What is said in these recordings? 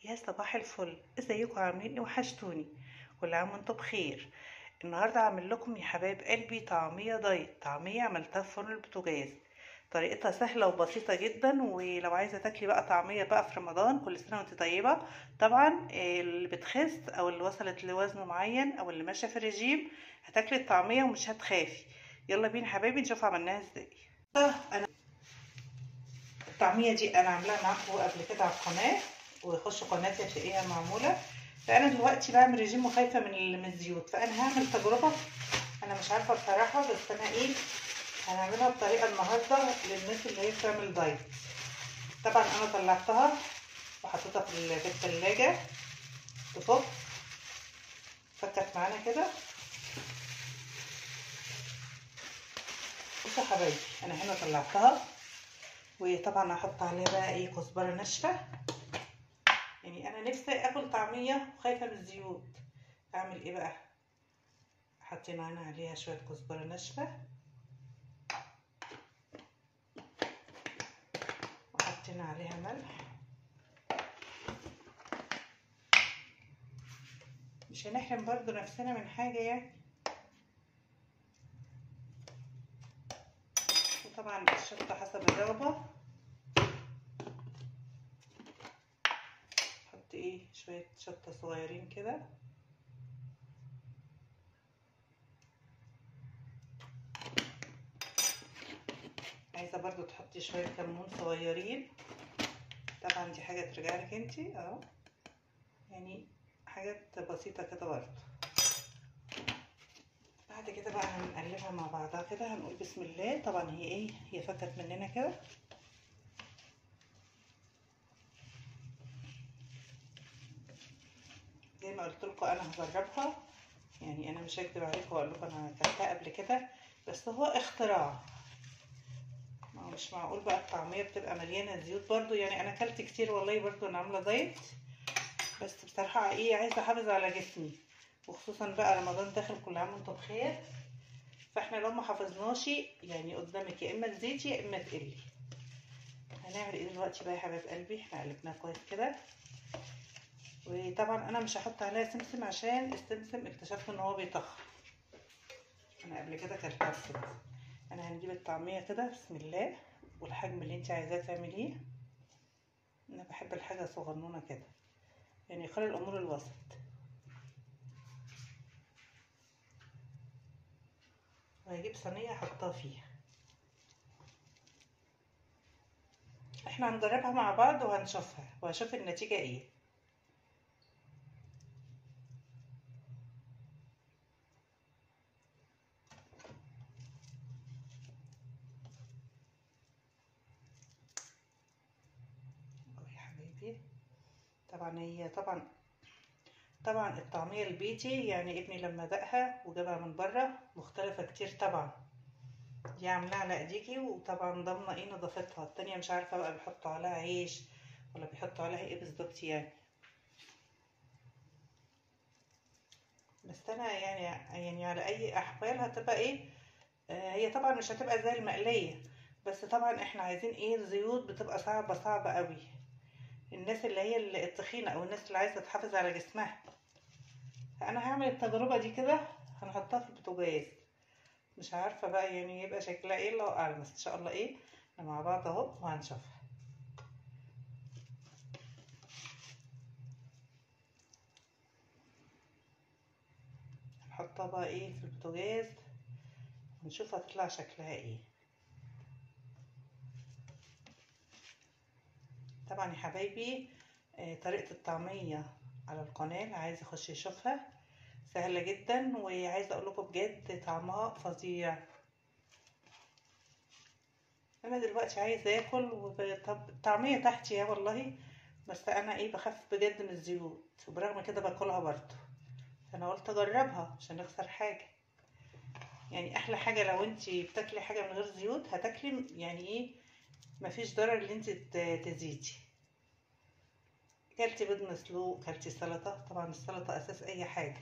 يا صباح الفل ازيكم عاملين ايه وحشتوني كل عام وانتم بخير النهارده هعمل لكم يا حبايب قلبي طعميه دايت طعميه عملتها في فرن البوتاجاز طريقتها سهله وبسيطه جدا ولو عايزه تاكلي بقى طعميه بقى في رمضان كل سنه وانت طيبه طبعا اللي بتخس او اللي وصلت لوزن معين او اللي ماشيه في الرجيم هتاكلي الطعميه ومش هتخافي يلا بينا حبايبي نشوف عملناها ازاي انا الطعميه دي انا عاملاها معاكم قبل كده على القناه ويخشوا قناتي هتلاقيها معموله فانا دلوقتي بعمل رجيم وخايفه من من الزيوت فانا هعمل تجربه انا مش عارفه بصراحه بس انا ايه هنعملها بطريقه النهارده للناس اللي هي بتعمل دايت طبعا انا طلعتها وحطيتها في في الثلاجه تفك فكت معانا كده بصوا يا حبايبي انا هنا طلعتها وطبعا هحط عليها بقى ايه كزبره ناشفه يعني انا نفسي اكل طعميه وخايفه من الزيوت اعمل ايه بقى حطينا هنا عليها شويه كزبره ناشفه وحطينا عليها ملح مش هنحرم برضو نفسنا من حاجه يعني وطبعا الشطه حسب الرغبه ايه شوية شطة صغيرين كده عايزة برضو تحطي شوية كمون صغيرين طبعا دي حاجة ترجعلك انتي اهو يعني حاجات بسيطة كده برضو بعد كده بقى هنقلبها مع بعضها كده هنقول بسم الله طبعا هي ايه هي فكت مننا كده زي ما قلت لكم انا هجربها يعني انا مش هكدب عليكم واقول لكم انا اكلتها قبل كده بس هو اختراع ما مش معقول بقى الطعميه بتبقى مليانه زيوت برضو يعني انا اكلت كتير والله برضو انا عامله دايت بس بصراحه ايه عايزه احافظ على جسمي وخصوصا بقى رمضان داخل كل عام وانتم بخير فاحنا لو ما حافظناش يعني قدامك يا اما تزيدي يا اما تقلي هنعمل ايه دلوقتي بقى يا حبايب قلبي احنا قلبناها كويس كده وطبعا انا مش هحط عليها سمسم عشان السمسم اكتشفت ان هو بيطخن انا قبل كده كلتها بسمسم انا هنجيب الطعميه كده بسم الله والحجم اللي انت عايزاه تعمليه انا بحب الحاجه صغنونه كده يعني خلي الامور الوسط وهجيب صينيه احطها فيها احنا هنجربها مع بعض وهنشوفها وهشوف النتيجه ايه طبعا هي طبعا طبعا الطعمية البيتي يعني ابني لما دقها وجابها من بره مختلفة كتير طبعا دي عاملاها على ايديكي وطبعا ضامنة ايه نظافتها التانية مش عارفة بقى بيحطوا عليها عيش ولا بيحطوا عليها ايه بالظبط يعني بس انا يعني يعني على اي احوال هتبقى ايه آه هي طبعا مش هتبقى زي المقلية بس طبعا احنا عايزين ايه الزيوت بتبقى صعبة صعبة قوي الناس اللي هي التخينة او الناس اللي عايزة تحافظ على جسمها فانا هعمل التجربة دي كده هنحطها في البوتاجاز مش عارفة بقى يعني يبقى شكلها ايه الله اعلم بس ان شاء الله ايه مع بعض اهو وهنشوفها هنحطها بقى ايه في البوتاجاز ونشوف هتطلع شكلها ايه طبعا يا حبايبي طريقة الطعمية على القناة اللي عايز يخش يشوفها سهلة جدا وعايزة اقول لكم بجد طعمها فظيع انا دلوقتي عايزة اكل طب الطعمية تحتي يا والله بس انا ايه بخاف بجد من الزيوت وبرغم كده باكلها برضه فانا قلت اجربها عشان نخسر حاجة يعني احلى حاجة لو انتي بتاكلي حاجة من غير زيوت هتاكلي يعني ايه مفيش ضرر ان انت تزيدي كلتي بيض مسلوق كلتي سلطه طبعا السلطه اساس اي حاجه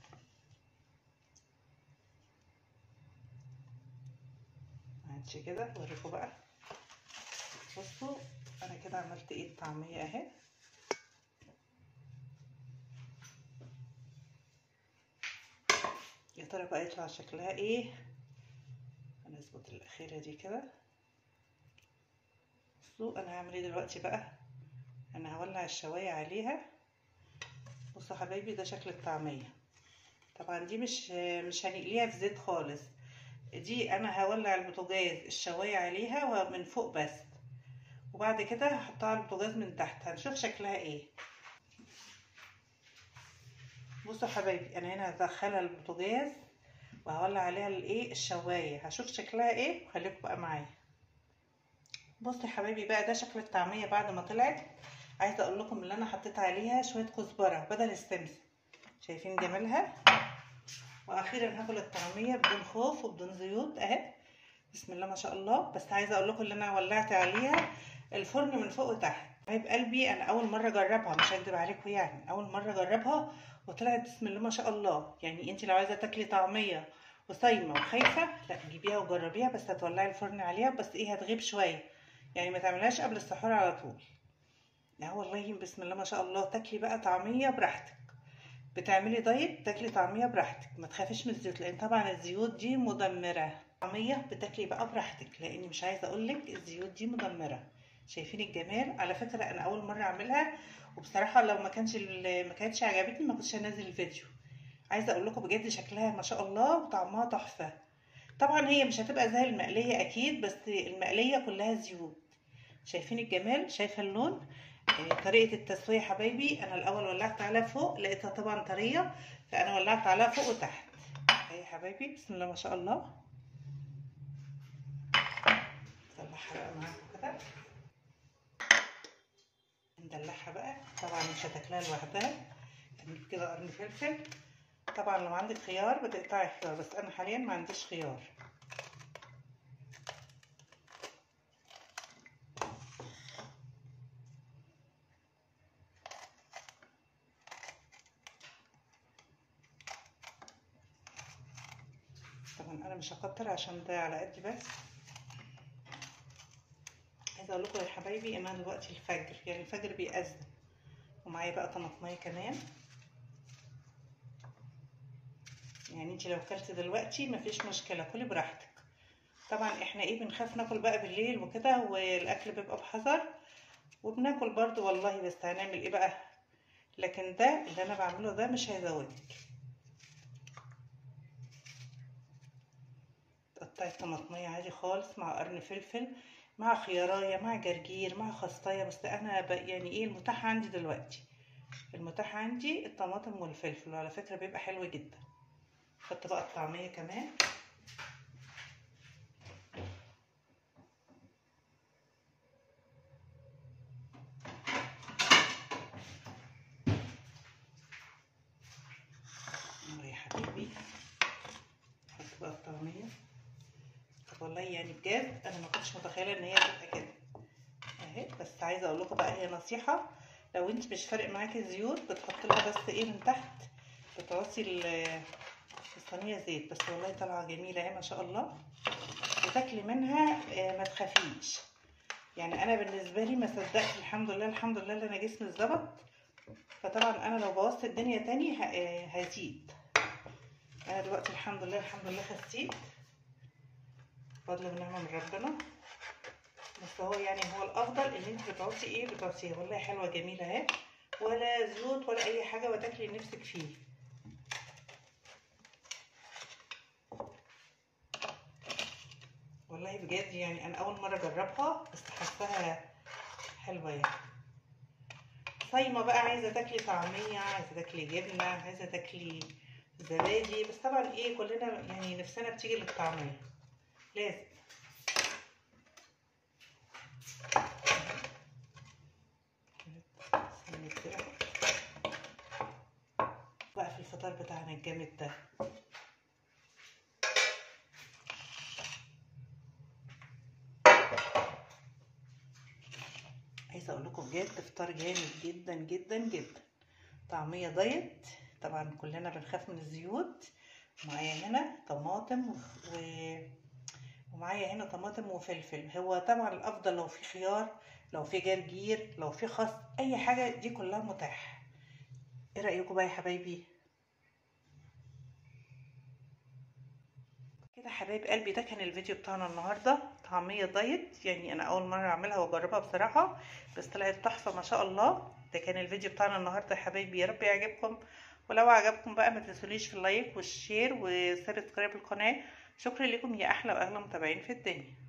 ماشي كده اوريكم بقى بصوا انا كده عملت ايه الطعميه اهي ترى بقى يطلع شكلها ايه هنظبط الاخيره دي كده بصوا انا هعمل ايه دلوقتي بقى انا هولع الشوايه عليها بصوا حبايبي ده شكل الطعميه طبعا دي مش مش هنقليها في زيت خالص دي انا هولع البوتاجاز الشوايه عليها ومن فوق بس وبعد كده هحطها على البوتاجاز من تحت هنشوف شكلها ايه بصوا حبايبي انا هنا هدخلها البوتاجاز وهولع عليها الايه الشوايه هشوف شكلها ايه وخليكم بقى معايا بصوا يا حبايبي بقى ده شكل الطعميه بعد ما طلعت عايزه اقول لكم ان انا حطيت عليها شويه كزبره بدل السمسم شايفين جمالها واخيرا هاكل الطعميه بدون خوف وبدون زيوت اهي بسم الله ما شاء الله بس عايزه اقول لكم ان انا ولعت عليها الفرن من فوق وتحت حبايب قلبي انا اول مره اجربها مش هكدب عليكم يعني اول مره اجربها وطلعت بسم الله ما شاء الله يعني انت لو عايزه تاكلي طعميه وصايمه وخايفه لا تجيبيها وجربيها بس هتولعي الفرن عليها بس ايه هتغيب شويه يعني ما تعملهاش قبل السحور على طول لا والله بسم الله ما شاء الله تاكلي بقى طعميه براحتك بتعملي دايت تاكلي طعميه براحتك ما تخافيش من الزيوت لان طبعا الزيوت دي مدمره طعميه بتاكلي بقى براحتك لاني مش عايزه اقول لك الزيوت دي مدمره شايفين الجمال على فكره انا اول مره اعملها وبصراحه لو ما كانش ما كانتش عجبتني ما كنتش هنزل الفيديو عايزه اقول لكم بجد شكلها ما شاء الله وطعمها تحفه طبعا هي مش هتبقى زي المقليه اكيد بس المقليه كلها زيوت شايفين الجمال شايفه اللون طريقه التسويه حبايبي انا الاول ولعت عليها فوق لقيتها طبعا طريه فانا ولعت عليها فوق وتحت اهي حبايبي بسم الله ما شاء الله نطلعها بقى معاكم كده ندلعها بقى طبعا مش هتاكلها لوحدها هنجيب كده قرن فلفل طبعا لو عندك خيار بتقطعي خيار بس انا حاليا ما عنديش خيار طبعا انا مش هكتر عشان ده على قد بس عايزه اقول لكم يا حبايبي ان انا دلوقتي الفجر يعني الفجر بيأذن ومعايا بقى طماطميه كمان يعني انت لو كلت دلوقتي مفيش مشكله كلي براحتك طبعا احنا ايه بنخاف ناكل بقى بالليل وكده والاكل بيبقى بحذر وبناكل برضو والله بس هنعمل ايه بقى لكن ده اللي انا بعمله ده مش هيزودك تقطعي الطماطميه عادي خالص مع قرن فلفل مع خيارايه مع جرجير مع خسطايه بس انا يعني ايه المتاح عندي دلوقتي المتاح عندي الطماطم والفلفل وعلى فكره بيبقى حلو جدا حط بقى الطعميه كمان يا حبيبي حط بقى الطعميه طب والله يعني بجد انا ما كنتش متخيله ان هي تبقى كده اهي بس عايزه اقول لكم بقى هي نصيحه لو انت مش فارق معاكي الزيوت بتحط لها بس ايه من تحت بتعصي الصينيه زيت بس والله طالعه جميله اهي ما شاء الله وتاكلي منها ما تخافيش يعني انا بالنسبه لي ما صدقت الحمد لله الحمد لله اللي انا جسمي اتظبط فطبعا انا لو بوظت الدنيا تاني هزيد انا دلوقتي الحمد لله الحمد لله خسيت فضل ونعمه من ربنا بس هو يعني هو الافضل ان انت بتعصي ايه بتعصيها والله حلوه جميله اهي ولا زيوت ولا اي حاجه وتاكلي نفسك فيه والله بجد يعني انا اول مره اجربها بس حاساها حلوه يعني صايمه بقى عايزه تاكلي طعميه عايزه تاكلي جبنه عايزه تاكلي زبادي بس طبعا ايه كلنا يعني نفسنا بتيجي للطعميه لازم بقى في الفطار بتاعنا الجامد ده عايزه اقول لكم بجد فطار جامد جدا جدا جدا طعميه دايت طبعا كلنا بنخاف من الزيوت معايا هنا طماطم و... ومعايا هنا طماطم وفلفل هو طبعا الافضل لو في خيار لو في جرجير لو في خس اي حاجه دي كلها متاح ايه رايكم بقى يا حبايبي كده حبايب قلبي ده كان الفيديو بتاعنا النهارده طعميه دايت يعني انا اول مره اعملها واجربها بصراحه بس طلعت تحفه ما شاء الله ده كان الفيديو بتاعنا النهارده يا حبايبي يا رب يعجبكم ولو عجبكم بقى ما تنسونيش في اللايك والشير وسبسكرايب القناه شكرا لكم يا احلى واغلى متابعين في الدنيا